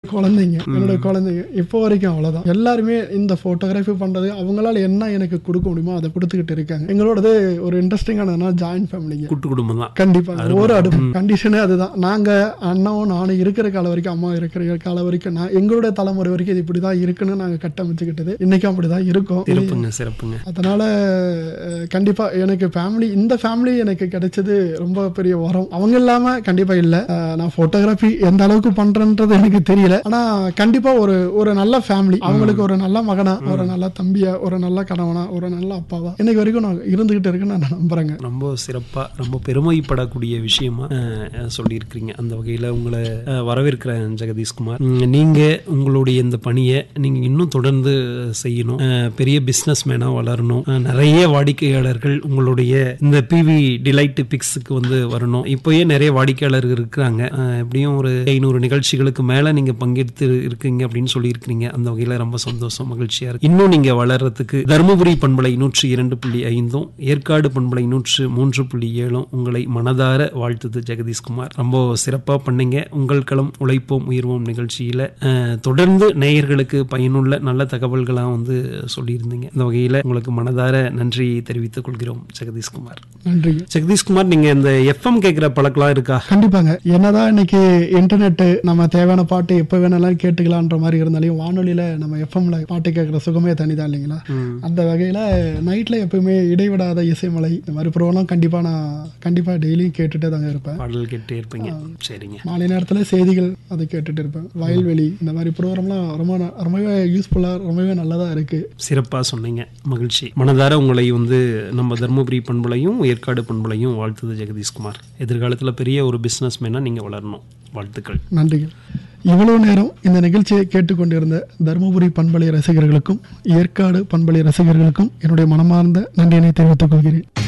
குழந்தைங்க என்னோட குழந்தைங்க இப்போ வரைக்கும் அவ்வளவுதான் எல்லாருமே இந்த போட்டோகிராஃபி பண்றது அவங்களால என்ன எனக்கு கொடுக்க முடியுமோ அதை கொடுத்துக்கிட்டு இருக்காங்க எங்களோடது ஒரு இன்ட்ரெஸ்டிங்கானதுனா ஜாயின்ட் ஃபேமிலிங்க கூட்டு குடும்பம் தான் கண்டிப்பா ஒரு அடுப்பு கண்டிஷனே அதுதான் நாங்க அண்ணாவும் நானும் இருக்கிற காலம் வரைக்கும் அம்மா இருக்கிற காலம் வரைக்கும் நான் எங்களோட தலைமுறை வரைக்கும் இது இப்படிதான் இருக்குன்னு நாங்க கட்டமைச்சுக்கிட்டது இன்னைக்கும் அப்படிதான் இருக்கும் சிறப்புங்க சிறப்புங்க அதனால அஹ், கண்டிப்பா எனக்கு ஃபேமிலி இந்த ஃபேமிலி எனக்கு கிடைச்சது ரொம்ப பெரிய வரம் அவங்க இல்லாம கண்டிப்பா இல்ல அஹ், நான் போட்டோகிராஃபி எந்த அளவுக்கு பண்றேன்றது எனக்கு தெரியல ஆனா கண்டிப்பா ஒரு ஒரு நல்ல ஃபேமிலி அவங்களுக்கு ஒரு நல்ல மகனா ஒரு நல்ல தம்பியா ஒரு நல்ல கணவனா ஒரு நல்ல அப்பாவா இன்னைக்கு வரைக்கும் நான் இருந்துகிட்டு இருக்கேன்னு நான் நம்புறேங்க ரொம்ப சிறப்பா ரொம்ப பெருமைப்படக்கூடிய விஷயமா அஹ், சொல்லியிருக்கிறீங்க அந்த வகையில உங்களை அஹ், வரவேற்கிறேன் ஜெகதீஷ்குமார் உம், நீங்க உங்களுடைய இந்த பணியை நீங்க இன்னும் தொடர்ந்து செய்யணும் அஹ், பெரிய பிசினஸ் மேனா வளரணும் அஹ், நிறைய வாடிக்கையாளர்கள் உங்களுடைய இந்த பிவி டிலைட் பிக்ஸுக்கு வந்து வரணும் இப்போயே நிறைய வாடிக்கையாளர்கள் இருக்கிறாங்க அஹ், எப்படியும் ஒரு ஐநூறு நிகழ்ச்சிகளுக்கு மேல நீங்க பங்கெடுத்து இருக்கீங்க அப்படின்னு சொல்லியிருக்கிறீங்க அந்த வகையில ரொம்ப சந்தோஷம் மகிழ்ச்சியா இருக்கு இன்னும் நீங்க வளர்றதுக்கு தருமபுரி பண்பலை நூற்றி இரண்டு புள்ளி ஐந்தும் ஏற்காடு பண்பலை நூற்று மூன்று புள்ளி ஏழும் உங்களை மனதார வாழ்த்துது ஜெகதீஷ்குமார் ரொம்ப சிறப்பா பண்ணீங்க உங்கள் களம் உழைப்போம் உயர்வோம் நிகழ்ச்சியில அஹ், தொடர்ந்து நேயர்களுக்கு பயனுள்ள நல்ல தகவல்களா வந்து சொல்லியிருந்தீங்க இந்த வகையில உங்களுக்கு மனதார நன்றி தெரிவித்துக் கொள்கிறோம் ஜெகதீஷ்குமார் நன்றிங்க ஜெகதீஷ்குமார் நீங்க இந்த எஃப்எம் கேட்கிற பழக்கலாம் இருக்கா கண்டிப்பாங்க என்னதான் இன்னைக்கு இன்டர்நெட் நம்ம தேவையான பாட்டு எப்போ வேணாலும் கேட்டுக்கலான்ற மாதிரி இருந்தாலும் வானொலியில நம்ம எஃப்எம்ல பாட்டு கேட்குற சுகமே தனிதான் இல்லைங்களா அந்த வகையில நைட்ல எப்பவுமே இடைவிடாத இசைமலை இந்த மாதிரி ப்ரோலாம் கண்டிப்பா நான் கண்டிப்பா டெய்லியும் கேட்டுட்டே தாங்க இருப்பேன் பாடல் கேட்டே இருப்பீங்க சரிங்க மாலை நேரத்துல செய்திகள் அதை கேட்டுட்டு இருப்பேன் வயல்வெளி இந்த மாதிரி ப்ரோக்ராம்லாம் ரொம்ப ந- ரொம்பவே யூஸ்ஃபுல்லா ரொம்பவே நல்லதா இருக்கு சிறப்பாக சொன்னீங்க மகிழ்ச்சி மனதார உங்களை வந்து நம்ம தருமபுரி பண்பலையும் ஏற்காடு பண்பலையும் வாழ்த்துது ஜெகதீஷ்குமார் எதிர்காலத்தில் பெரிய ஒரு பிஸ்னஸ் மேனாக நீங்கள் வளரணும் வாழ்த்துக்கள் நன்றிகள் இவ்வளவு நேரம் இந்த நிகழ்ச்சியை கேட்டுக்கொண்டிருந்த தருமபுரி பண்பலை ரசிகர்களுக்கும் ஏற்காடு பண்பலை ரசிகர்களுக்கும் என்னுடைய மனமார்ந்த நன்றியினை தெரிவித்துக் கொள்கிறேன்